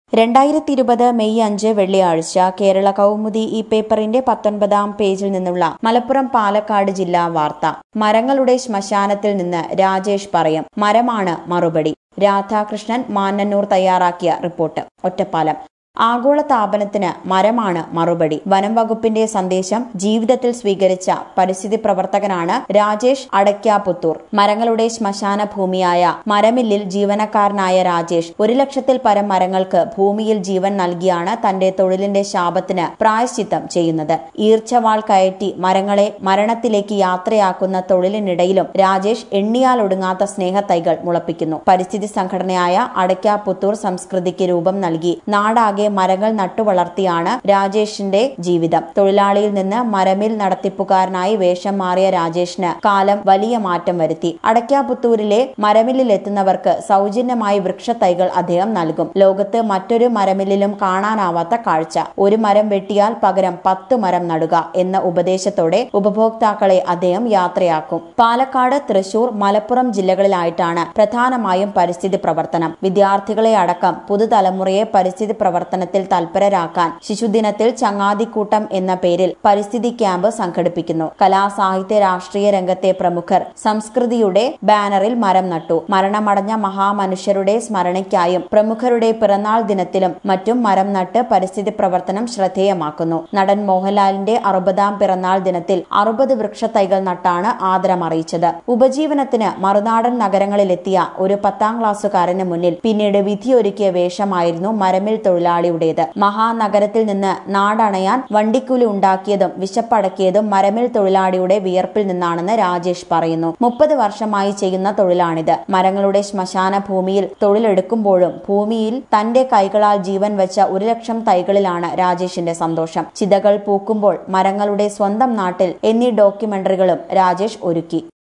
രണ്ടായിരത്തി ഇരുപത് മെയ് അഞ്ച് വെള്ളിയാഴ്ച കേരള കൗമുദി ഈ പേപ്പറിന്റെ പത്തൊൻപതാം പേജിൽ നിന്നുള്ള മലപ്പുറം പാലക്കാട് ജില്ലാ വാർത്ത മരങ്ങളുടെ ശ്മശാനത്തിൽ നിന്ന് രാജേഷ് പറയും മരമാണ് മറുപടി രാധാകൃഷ്ണൻ മാന്നന്നൂർ തയ്യാറാക്കിയ റിപ്പോർട്ട് ഒറ്റപ്പാലം ആഗോള താപനത്തിന് മരമാണ് മറുപടി വനം വകുപ്പിന്റെ സന്ദേശം ജീവിതത്തിൽ സ്വീകരിച്ച പരിസ്ഥിതി പ്രവർത്തകനാണ് രാജേഷ് അടയ്ക്കാപുത്തൂർ മരങ്ങളുടെ ശ്മശാന ഭൂമിയായ മരമില്ലിൽ ജീവനക്കാരനായ രാജേഷ് ഒരു ലക്ഷത്തിൽ പരം മരങ്ങൾക്ക് ഭൂമിയിൽ ജീവൻ നൽകിയാണ് തന്റെ തൊഴിലിന്റെ ശാപത്തിന് പ്രായശ്ചിത്തം ചെയ്യുന്നത് ഈർച്ചവാൾ കയറ്റി മരങ്ങളെ മരണത്തിലേക്ക് യാത്രയാക്കുന്ന തൊഴിലിനിടയിലും രാജേഷ് എണ്ണിയാൽ ഒടുങ്ങാത്ത സ്നേഹത്തൈകൾ മുളപ്പിക്കുന്നു പരിസ്ഥിതി സംഘടനയായ അടയ്ക്കാപുത്തൂർ സംസ്കൃതിക്ക് രൂപം നൽകി നാടാകെ മരങ്ങൾ നട്ടുവളർത്തിയാണ് രാജേഷിന്റെ ജീവിതം തൊഴിലാളിയിൽ നിന്ന് മരമിൽ നടത്തിപ്പുകാരനായി വേഷം മാറിയ രാജേഷിന് കാലം വലിയ മാറ്റം വരുത്തി അടയ്ക്കാപുത്തൂരിലെ മരമില്ലിൽ എത്തുന്നവർക്ക് സൗജന്യമായി വൃക്ഷത്തൈകൾ അദ്ദേഹം നൽകും ലോകത്ത് മറ്റൊരു മരമില്ലിലും കാണാനാവാത്ത കാഴ്ച ഒരു മരം വെട്ടിയാൽ പകരം പത്ത് മരം നടുക എന്ന ഉപദേശത്തോടെ ഉപഭോക്താക്കളെ അദ്ദേഹം യാത്രയാക്കും പാലക്കാട് തൃശൂർ മലപ്പുറം ജില്ലകളിലായിട്ടാണ് പ്രധാനമായും പരിസ്ഥിതി പ്രവർത്തനം വിദ്യാർത്ഥികളെ അടക്കം പുതുതലമുറയെ പരിസ്ഥിതി പ്രവർത്തനത്തിൽ തൽപരരാക്കാൻ ശിശുദിനത്തിൽ ചങ്ങാതിക്കൂട്ടം എന്ന പേരിൽ പരിസ്ഥിതി ക്യാമ്പ് സംഘടിപ്പിക്കുന്നു കലാ സാഹിത്യ രാഷ്ട്രീയ രംഗത്തെ പ്രമുഖർ സംസ്കൃതിയുടെ ബാനറിൽ മരം നട്ടു മരണമടഞ്ഞ മഹാമനുഷ്യരുടെ സ്മരണയ്ക്കായും പ്രമുഖരുടെ പിറന്നാൾ ദിനത്തിലും മറ്റും മരം നട്ട് പരിസ്ഥിതി പ്രവർത്തനം ശ്രദ്ധേയമാക്കുന്നു നടൻ മോഹൻലാലിന്റെ അറുപതാം പിറന്നാൾ ദിനത്തിൽ അറുപത് വൃക്ഷത്തൈകൾ നട്ടാണ് ആദരമറിയിച്ചത് ഉപജീവനത്തിന് മറുനാടൻ നഗരങ്ങളിലെത്തിയ ഒരു പത്താം ക്ലാസ്സുകാരന് മുന്നിൽ പിന്നീട് വിധിയൊരുക്കിയ വേഷമായിരുന്നു മരമിൽ തൊഴിലാളിയുടേത് മഹാനഗരത്തിൽ നിന്ന് നാടണയാൻ വണ്ടിക്കൂലി ഉണ്ടാക്കിയതും വിശപ്പടക്കിയതും മരമിൽ തൊഴിലാളിയുടെ വിയർപ്പിൽ നിന്നാണെന്ന് രാജേഷ് പറയുന്നു മുപ്പത് വർഷമായി ചെയ്യുന്ന തൊഴിലാണിത് മരങ്ങളുടെ ശ്മശാന ഭൂമിയിൽ തൊഴിലെടുക്കുമ്പോഴും ഭൂമിയിൽ തന്റെ കൈകളാൽ ജീവൻ വെച്ച ഒരു ലക്ഷം തൈകളിലാണ് രാജേഷിന്റെ സന്തോഷം ചിതകൾ പൂക്കുമ്പോൾ മരങ്ങളുടെ സ്വന്തം നാട്ടിൽ എന്നീ ഡോക്യുമെന്ററികളും രാജേഷ് ഒരുക്കി